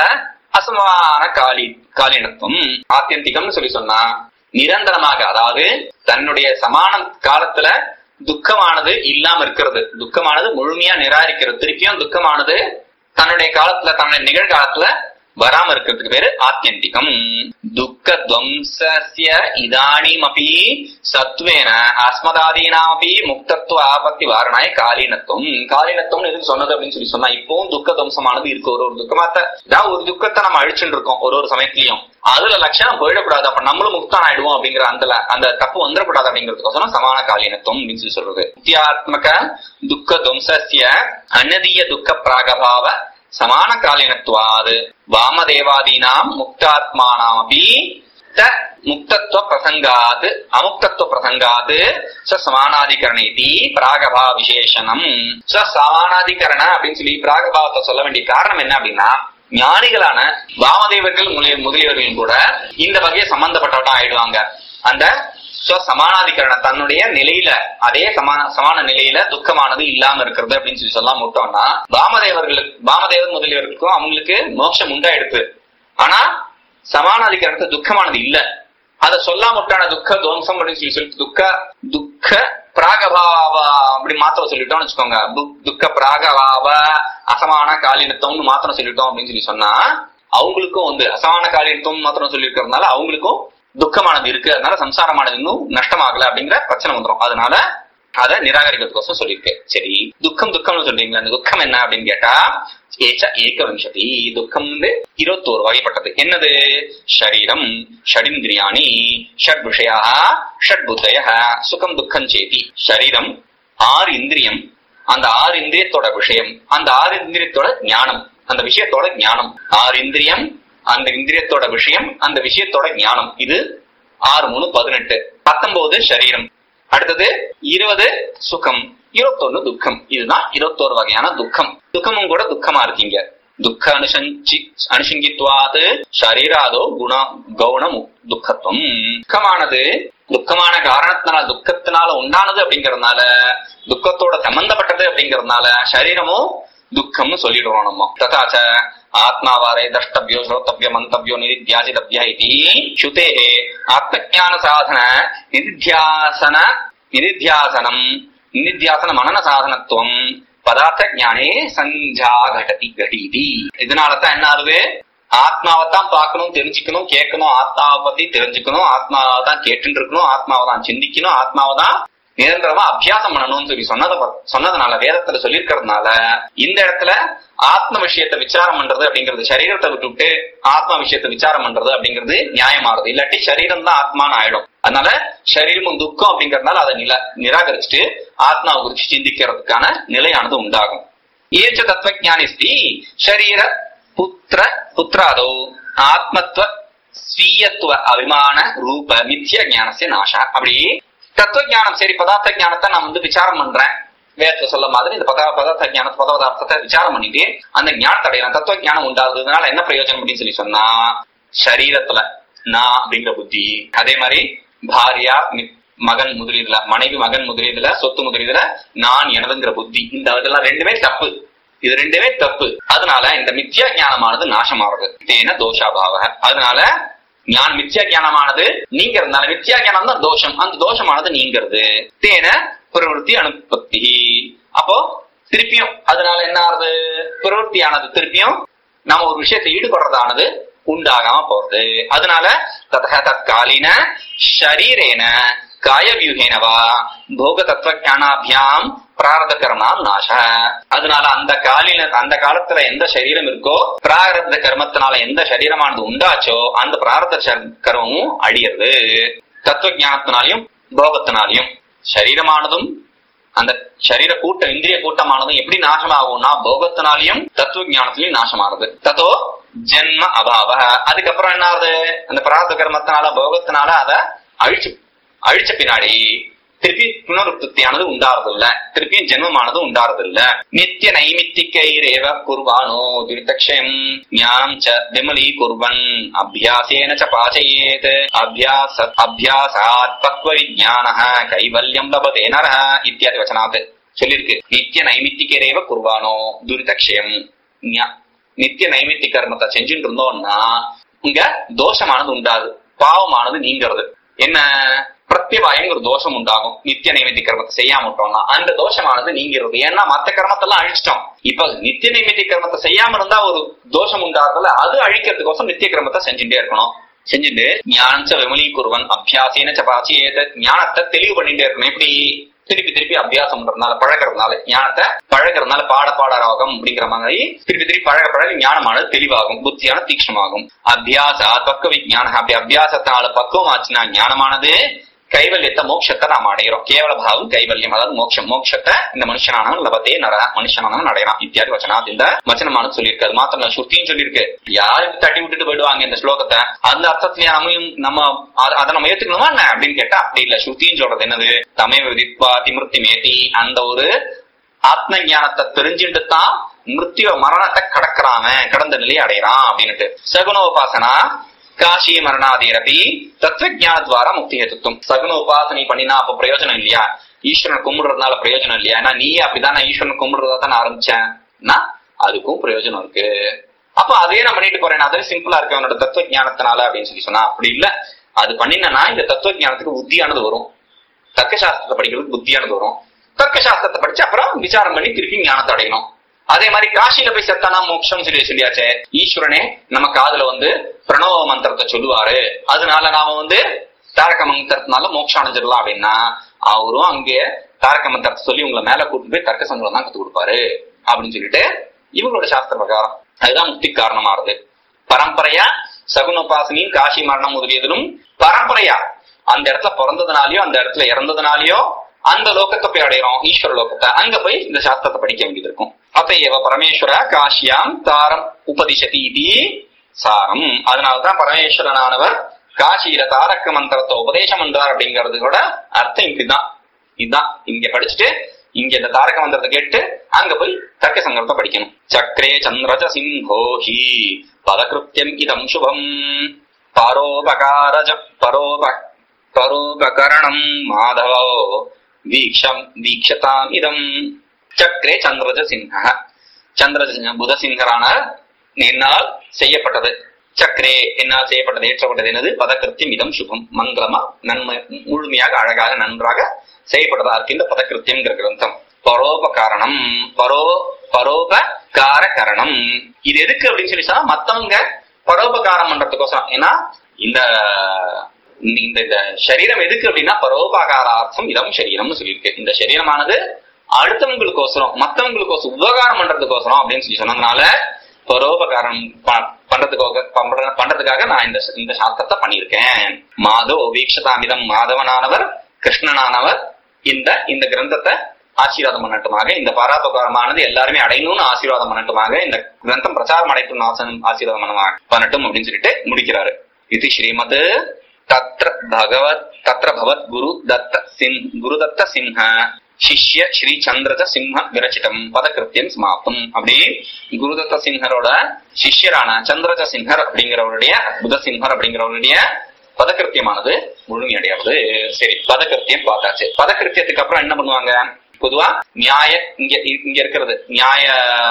அசமான காலி காலினத்துவம் ஆத்தியந்திகம்னு சொல்லி சொன்னா நிரந்தரமாக அதாவது தன்னுடைய சமான காலத்துல துக்கமானது இல்லாம இருக்கிறது துக்கமானது முழுமையா நிராகரிக்கிறது திருப்பியும் துக்கமானது தன்னுடைய காலத்துல தன்னுடைய நிகழ்காலத்துல வராம இருக்கிறதுக்கு பேரு ஆத்தியந்திகம் துக்க துவம்சஸ்ய இதானிம் அப்படி சத்வேன அஸ்மதாதீனாமபி முக்தத்துவ ஆபத்தி வாரணாய காலீனத்துவம் காலீனத்துவம் எதுக்கு சொன்னது அப்படின்னு சொல்லி சொன்னா இப்பவும் துக்க துவம்சமானது இருக்கு ஒரு ஒரு துக்கமாத்த ஏதாவது ஒரு துக்கத்தை நம்ம அழிச்சுட்டு இருக்கோம் ஒரு ஒரு சமயத்திலையும் அதுல லட்சணம் போயிடக்கூடாது அப்ப நம்மளும் முக்தான் ஆயிடுவோம் அப்படிங்கிற அந்த ல- அந்த தப்பு வந்துடக்கூடாது அப்படிங்கிறதுக்கோசரம் சமான காலீனத்துவம் அப்படின்னு சொல்லி சொல்றது முக்தியாத்மக துக்க துவம்சஸ்ய அனதிய துக்க பிராகபாவ சமான காலீனத்துவாது வாமதேவாதீனாம் முக்தாத்மானாமபி த முக்தத்துவ பிரசங்காத் அமுக்தத்துவ பிரசங்காத் ச சமானாதிகரண இது பிராகபா விசேஷனம் ச சமானாதிகரண அப்படின்னு சொல்லி பிராகபாவத்தை சொல்ல வேண்டிய காரணம் என்ன அப்படின்னா ஞானிகளான வாமதேவர்கள் முதலிய- முதலியவர்களும் கூட இந்த வகையை சம்பந்தப்பட்டவட்டா ஆயிடுவாங்க அந்த ஸ்வ சமானாதிகரண தன்னுடைய நிலையில அதே சமான சமான நிலையில துக்கமானது இல்லாம இருக்கிறது அப்படின்னு சொல்லி சொல்லாம விட்டோம்னா வாமதேவர்களுக்கு வாமதேவர் முதலியவர்களுக்கும் அவங்களுக்கு மோட்சம் உண்டாயிடுது ஆனா சமானாதிகரணத்து துக்கமானது இல்ல அத சொல்லாம விட்டான துக்க துவம்சம் அப்படின்னு சொல்லி சொல்லி துக்க துக்க பிராகபாவ அப்படி மாத்திரம் சொல்லிட்டோம்னு வச்சுக்கோங்க து- துக்க பிராகபாவ அசமான காலினத்தம்னு மாத்திரம் சொல்லிட்டோம் அப்படின்னு சொல்லி சொன்னா அவங்களுக்கும் வந்து அசமான காலினத்தம் மாத்திரம் சொல்லி இருக்கிறதுனால அவங்களுக்கும் துக்கமானது இருக்கு அதனால சம்சாரமானது இன்னும் நஷ்டமாகல அப்படிங்கிற பிரச்சனை வந்துடும் அதனால அதை நிராகரிக்கிறதுக்கோசம் சொல்லியிருக்கேன் சரி துக்கம் துக்கம்னு சொல்றீங்களா அந்த துக்கம் என்ன அப்படின்னு கேட்டா ஏச்ச ஏக விம்சதி துக்கம் வந்து இருபத்தோரு வகைப்பட்டது என்னது ஷரீரம் ஷடிந்திரியாணி ஷட் விஷயா ஷட் புத்தய சுகம் துக்கம் சேதி ஷரீரம் ஆறு இந்திரியம் அந்த ஆறு இந்திரியத்தோட விஷயம் அந்த ஆறு இந்திரியத்தோட ஞானம் அந்த விஷயத்தோட ஞானம் ஆறு இந்திரியம் அந்த இந்திரியத்தோட விஷயம் அந்த விஷயத்தோட ஞானம் இது ஆறு மூணு பதினெட்டு பத்தொன்பது சரீரம் அடுத்தது இருபது சுகம் இருபத்தொன்னு துக்கம் இதுதான் இருபத்தோரு வகையான துக்கம் துக்கமும் கூட துக்கமா இருக்கீங்க துக்க அனுசஞ்சி அனுசங்கித்வாது சரீராதோ குண கவுணம் துக்கத்துவம் துக்கமானது துக்கமான காரணத்தினால துக்கத்தினால உண்டானது அப்படிங்கறதுனால துக்கத்தோட சம்பந்தப்பட்டது அப்படிங்கறதுனால சரீரமும் துக்கம்னு சொல்லிடுறோம் நம்ம ததாச்ச ஆத்மாவாரே தஷ்டபியோ ஸ்ரோத்தபியோ மந்தபியோ நிதித்தியாசிதபிய இது ஸ்ருதே ஆத்மஜான சாதன நிதித்தியாசன நிதித்தியாசனம் நிதித்தியாசன மனன சாதனத்துவம் பதார்த்த ஞானே சஞ்சாகடதி கடீதி இதனாலதான் என்ன ஆகுது ஆத்மாவை தான் பார்க்கணும் தெரிஞ்சுக்கணும் கேட்கணும் ஆத்மாவை பத்தி தெரிஞ்சுக்கணும் ஆத்மாவை தான் கேட்டுட்டு இருக்கணும் ஆத்மாவை தான் சிந்திக்கணும் ஆத்மாவை தான் நிரந்தரமா அபியாசம் பண்ணணும்னு சொல்லி சொன்னத சொன்னதுனால வேதத்துல சொல்லியிருக்கிறதுனால இந்த இடத்துல ஆத்ம விஷயத்தை விசாரம் பண்றது அப்படிங்கிறது சரீரத்தை விட்டுவிட்டு ஆத்மா விஷயத்தை விசாரம் பண்றது அப்படிங்கிறது நியாயமானது இல்லாட்டி சரீரம் தான் ஆத்மான்னு ஆயிடும் அதனால சரீரமும் துக்கம் அப்படிங்கறதுனால அதை நில நிராகரிச்சுட்டு ஆத்மாவை குறிச்சு சிந்திக்கிறதுக்கான நிலையானது உண்டாகும் ஏச்ச தத்துவஜானிஸ்தி சரீர புத்திர புத்திராதோ ஆத்மத்துவ ஸ்வீயத்துவ அபிமான ரூப மித்ய ஞானசிய நாசா அப்படி தத்துவ ஞானம் சரி பதார்த்த ஞானத்தை நான் வந்து விசாரம் பண்றேன் வேதத்துல சொல்ல மாதிரி இந்த பதா பதார்த்த ஞானத்தை பத பதார்த்தத்தை விசாரம் பண்ணிட்டு அந்த ஞானத்தை அடையலாம் தத்துவ ஞானம் உண்டாகுதுனால என்ன பிரயோஜனம் அப்படின்னு சொல்லி சொன்னா சரீரத்துல நான் அப்படிங்கிற புத்தி அதே மாதிரி பாரியா மி- மகன் முதலியதுல மனைவி மகன் முதலியதுல சொத்து முதலியதுல நான் எனதுங்கிற புத்தி இந்த இதெல்லாம் ரெண்டுமே தப்பு இது ரெண்டுமே தப்பு அதனால இந்த மித்யா ஞானமானது நாசமாகுது தேன தோஷாபாவ அதனால ஞான மித்யா ஞானமானது நீங்கிறதுனால மித்யா ஞானம் தான் தோஷம் அந்த தோஷமானது நீங்கிறது தேன பிரவருத்தி அனுபத்தி அப்போ திருப்பியும் அதனால என்ன ஆகுது பிரவருத்தியானது திருப்பியும் நாம ஒரு விஷயத்தை ஈடுபடுறதானது உண்டாகாம போறது அதனால ததக தற்காலின ஷரீரேன காயவியூகேனவா போக தத்துவ ஞானாபியாம் பிராரத கர்மாம் நாச அதனால அந்த காலில அந்த காலத்துல எந்த சரீரம் இருக்கோ பிராரத கர்மத்தினால எந்த சரீரமானது உண்டாச்சோ அந்த பிராரத ச- கர்மமும் அழியிறது தத்துவ ஞானத்தினாலையும் போகத்தினாலையும் சரீரமானதும் அந்த சரீர கூட்டம் இந்திரிய கூட்டமானதும் எப்படி நாசமாகும்னா போகத்தினாலையும் தத்துவ ஞானத்திலையும் நாசமாகுது தத்தோ ஜென்ம அபாவ அதுக்கப்புறம் என்ன ஆகுது அந்த பிரார்த்த கர்மத்தினால போகத்தினால அத அழிச்சு அழிச்ச பின்னாடி திருப்பி புனருற்பத்தியானது உண்டாறது இல்ல திருப்பியும் ஜென்மமானது உண்டாறது இல்ல நித்திய நைமித்திகைரேவ குர்வானோ துரிதக்ஷயம் ஞானம் ச விமலீ குர்வன் அபியாசேன ச பாச்சயேத் அபியாச அபியாசாத் பக்வ விஜானः கைவல்யம் லபதே நரः இத்தியாதி வச்சனாத் சொல்லிருக்கு நித்திய நைமித்திகரேவ குர்வானோ துரிதக்ஷயம் ஞா- நித்திய நைமித்தி கர்மத்தை செஞ்சுட்டு இருந்தோம்னா இங்க தோஷமானது உண்டாது பாவமானது நீங்கிறது என்ன பிரத்யவாயம் ஒரு தோஷம் உண்டாகும் நித்திய நைமித்தி கர்மத்தை செய்யாம விட்டோம்னா அந்த தோஷமானது நீங்கிறது ஏன்னா மத்த கர்மத்தெல்லாம் அழிச்சிட்டோம் இப்ப நித்திய நைமித்தி கர்மத்தை செய்யாம இருந்தா ஒரு தோஷம் உண்டாகுதுல அது அழிக்கிறதுக்கோசம் நித்திய கர்மத்தை செஞ்சுட்டே இருக்கணும் செஞ்சுட்டு ஞானச்ச விமலீ குருவன் அபியாசேன சபாச்சி ஏத ஞானத்தை தெளிவு பண்ணிட்டே இருக்கணும் எப்படி திருப்பி திருப்பி அபியாசம் பண்றதுனால பழகிறதுனால ஞானத்தை பழகிறதுனால பாட பாட ராகம் அப்படிங்கிற மாதிரி திருப்பி திருப்பி பழக பழக ஞானமானது தெளிவாகும் புத்தியான தீக்ஷ்ணமாகும் அபியாச பக்க விஜான அப்படி அபியாசத்தினால பக்குவம் ஆச்சுன்னா ஞானமானது கைவல்யத்தை மோட்சத்தை நாம் அடைகிறோம் கேவல பாவம் கைவல்யம் அதாவது மோட்சம் மோட்சத்தை இந்த மனுஷனானவன் லபத்தே நர மனுஷனானவன் அடையலாம் இத்தியாதி வச்சனாத் இந்த வச்சனமானது சொல்லியிருக்கு அது மாத்திரம் இல்ல, ஸ்ருதியும் சொல்லியிருக்கு யாருக்கு தட்டி விட்டுட்டு போயிடுவாங்க இந்த ஸ்லோகத்தை அந்த அர்த்தத்திலேயே நம்மையும் நம்ம அத- அதை நம்ம ஏத்துக்கணுமா என்ன அப்படின்னு கேட்டா அப்படி இல்ல ஸ்ருதியும் சொல்றது என்னது தமே விதித்வா திமிருத்தி மேதி அந்த ஒரு ஆத்ம ஞானத்தை தெரிஞ்சுட்டு தான் மிருத்யு மரணத்தை கடக்குறான் கடந்த நிலையை அடையறான் அப்படின்னுட்டு சகுனோபாசனா காஷி மரணாதீரபி தத்துவ ஞானத்வாரா முக்தி ஹேத்துவம் சகுன உபாசனை பண்ணினா அப்ப பிரயோஜனம் இல்லையா ஈஸ்வரனை கும்பிடுறதுனால பிரயோஜனம் இல்லையா ஏன்னா நீ அப்படிதான் நான் ஈஸ்வரனை கும்பிடுறதா தான் நான் ஆரம்பிச்சேன் அதுக்கும் பிரயோஜனம் இருக்கு அப்ப அதே நான் பண்ணிட்டு போறேன் அதே சிம்பிளா இருக்கு அவனோட தத்துவ ஞானத்தினால அப்படின்னு சொல்லி சொன்னா அப்படி இல்ல அது பண்ணினா இந்த தத்துவ ஞானத்துக்கு புத்தியானது வரும் தர்க்க சாஸ்திரத்தை படிக்கிறதுக்கு புத்தியானது வரும் தர்க்க சாஸ்திரத்தை படிச்சு அப்புறம் விசாரம் பண்ணி திருப்பி ஞானத்தை அடையணும் அதே மாதிரி காசியில போய் செத்தானா மோட்சம் சொல்லி சொல்லியாச்சே ஈஸ்வரனே நம்ம காதுல வந்து பிரணவ மந்திரத்தை சொல்லுவாரு அதனால நாம வந்து தாரக மந்திரத்தினால மோட்சம் அடைஞ்சிடலாம் அப்படின்னா அவரும் அங்கே தாரக மந்திரத்தை சொல்லி உங்களை மேல கூட்டிட்டு போய் தர்க்க சங்கடம் தான் கத்து கொடுப்பாரு அப்படின்னு சொல்லிட்டு இவங்களோட சாஸ்திர பிரகாரம் அதுதான் முக்தி காரணமாறுது பரம்பரையா சகுனோபாசனையும் காசி மரணம் முதலியதிலும் பரம்பரையா அந்த இடத்துல பிறந்ததுனாலயோ அந்த இடத்துல இறந்ததுனாலயோ அந்த லோகத்தை போய் அடையிறோம் ஈஸ்வர லோகத்தை அங்க போய் இந்த சாஸ்திரத்தை படிக்க வேண்டியது இருக்கும் அத்தையவ பரமேஸ்வர காஷ்யாம் தாரம் உபதிஷதி இது சாரம் அதனாலதான் பரமேஸ்வரனானவர் காசியில தாரக மந்திரத்தை உபதேசம் பண்றார் அப்படிங்கறதோட அர்த்தம் இப்படிதான் இதுதான் இங்க படிச்சுட்டு இங்க இந்த தாரக மந்திரத்தை கேட்டு அங்க போய் தர்க்க சங்கரத்தை படிக்கணும் சக்கரே சந்திரஜ சிம்ஹோஹி பதகிருத்தியம் இதம் சுபம் பரோபகாரஜ பரோப பரோபகரணம் மாதவோ வீக்ஷம் வீக்ஷதாம் இதம் சக்கரே சந்திரஜ சிம்ஹ சந்திரஜ சிங்க புத சிங்கரான என்னால் செய்யப்பட்டது சக்கரே என்னால் செய்யப்பட்டது ஏற்றப்பட்டது என்னது பதக்கிருத்தியம் இதம் சுபம் மங்களமா நன்மை முழுமையாக அழகாக நன்றாக செய்யப்பட்டதா இருக்கு இந்த பதக்கிருத்தியம்ங்கிற கிரந்தம் பரோபகாரணம் பரோ பரோபகார கரணம் இது எதுக்கு அப்படின்னு சொல்லி சொன்னா மத்தவங்க பரோபகாரம் பண்றதுக்கோசரம் ஏன்னா இந்த இந்த- இந்த இந்த சரீரம் எதுக்கு அப்படின்னா பரோபகாரார்த்தம் இதம் சரீரம்னு சொல்லியிருக்கு இந்த சரீரமானது அடுத்தவங்களுக்கோசரம் மத்தவங்களுக்கோசரம் உபகாரம் பண்றதுக்கோசரம் அப்படின்னு சொல்லி சொன்னதுனால பரோபகாரம் ப- பண்றதுக்காக பண்ற- பண்றதுக்காக நான் இந்த இந்த சாஸ்திரத்தை பண்ணியிருக்கேன் மாதோ வீக்ஷதாமிதம் மாதவனானவர் கிருஷ்ணனானவர் இந்த இந்த கிரந்தத்தை ஆசீர்வாதம் பண்ணட்டுமாக இந்த பராபகாரமானது எல்லாருமே அடையணும்னு ஆசீர்வாதம் பண்ணட்டுமாக இந்த கிரந்தம் பிரச்சாரம் அடையட்டும் ஆசனம் ஆசீர்வாதம் பண்ண- பண்ணட்டும் அப்படின்னு சொல்லிட்டு முடிக்கிறாரு இது ஸ்ரீமத் தத்ர பகவத் தத்ர பவத் குரு தத்த சிம் குருதத்த சிம்ஹ சிஷ்ய ஸ்ரீ சந்திரத சிம்ஹ விரச்சிதம் பதகிருத்தியம் சமாப்தம் அப்படி குருதத்த சிங்கரோட சிஷ்யரான சந்திரஜ சிங்கர் அப்படிங்கிறவருடைய புத சிங்கர் அப்படிங்கிறவருடைய பதகிருத்தியமானது முழுமையடையாது சரி பதகிருத்தியம் பார்த்தாச்சு பதகிருத்தியத்துக்கு அப்புறம் என்ன பண்ணுவாங்க பொதுவா நியாய இங்க இங்க இருக்கிறது நியாய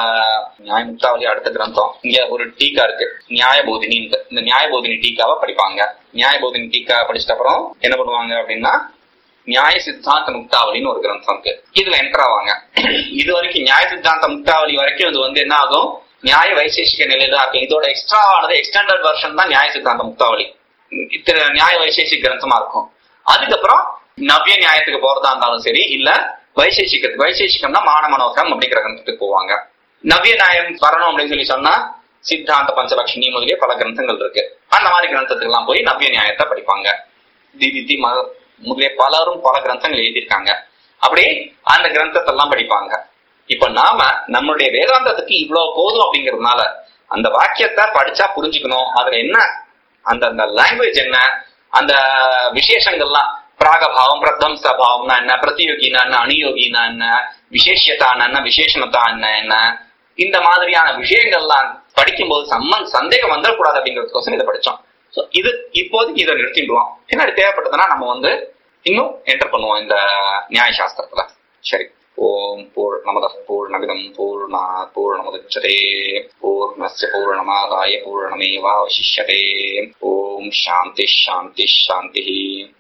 நியாய முக்தாவளி அடுத்த கிரந்தம் இங்க ஒரு டீக்கா இருக்கு நியாய போதினி இந்த நியாய போதினி டீக்காவை படிப்பாங்க நியாய போதினி டீக்கா படிச்சிட்ட அப்புறம் என்ன பண்ணுவாங்க அப்படின்னா நியாய சித்தாந்த முக்தாவளின்னு ஒரு கிரந்தம் இருக்கு இதுல என்டர் ஆவாங்க இது வரைக்கும் நியாய சித்தாந்த முக்தாவளி வரைக்கும் இது வந்து என்ன ஆகும் நியாய வைசேஷிக நிலையில தான் இருக்கு இதோட எக்ஸ்ட்ரா ஆனது எக்ஸ்டெண்டட் வெர்ஷன் தான் நியாய சித்தாந்த முக்தாவளி இத்தனை நியாய வைசேஷிக் கிரந்தமா இருக்கும் அதுக்கப்புறம் நவ்ய நியாயத்துக்கு போறதா இருந்தாலும் சரி இல்ல வைசேஷிகத்துக்கு வைசேஷிகம்னா மான மனோகம் அப்படிங்கிற கிரந்தத்துக்கு போவாங்க நவ்ய நியாயம் வரணும் அப்படின்னு சொல்லி சொன்னா சித்தாந்த பஞ்சலட்சுமி முதலிய பல கிரந்தங்கள் இருக்கு அந்த மாதிரி கிரந்தத்துக்கு எல்லாம் போய் நவ்ய நியாயத்தை படிப்பாங்க திவிதி ம முதலிய பலரும் பல கிரந்தங்கள் எழுதியிருக்காங்க அப்படி அந்த கிரந்தத்தை எல்லாம் படிப்பாங்க இப்ப நாம நம்மளுடைய வேதாந்தத்துக்கு இவ்வளவு போதும் அப்படிங்கறதுனால அந்த வாக்கியத்தை படிச்சா புரிஞ்சுக்கணும் அதுல என்ன அந்த அந்த லாங்குவேஜ் என்ன அந்த விசேஷங்கள்லாம் பிராகபாவம் பிரத்தம்ச பாவம்னா என்ன பிரதியோகினா என்ன அணியோகினா என்ன விசேஷத்தான என்ன விசேஷணத்தா என்ன என்ன இந்த மாதிரியான விஷயங்கள்லாம் படிக்கும்போது சம்மன் சந்தேகம் வந்துடக்கூடாது அப்படிங்கிறதுக்கோசரம் இதை படிச்சோம் சோ இது இப்போதைக்கு இதை நிறுத்திடுவோம் பின்னாடி தேவைப்பட்டதுன்னா நம்ம வந்து இன்னும் என்டர் பண்ணுவோம் இந்த நியாய சாஸ்திரத்துல சரி ஓம் பூர்ணமத பூர்ணமிதம் பூர்ணா பூர்ணமுதச்சதே பூர்ணஸ்ய பூர்ணமாதாய பூர்ணமேவாவசிஷ்யதே ஓம் சாந்தி சாந்தி சாந்தி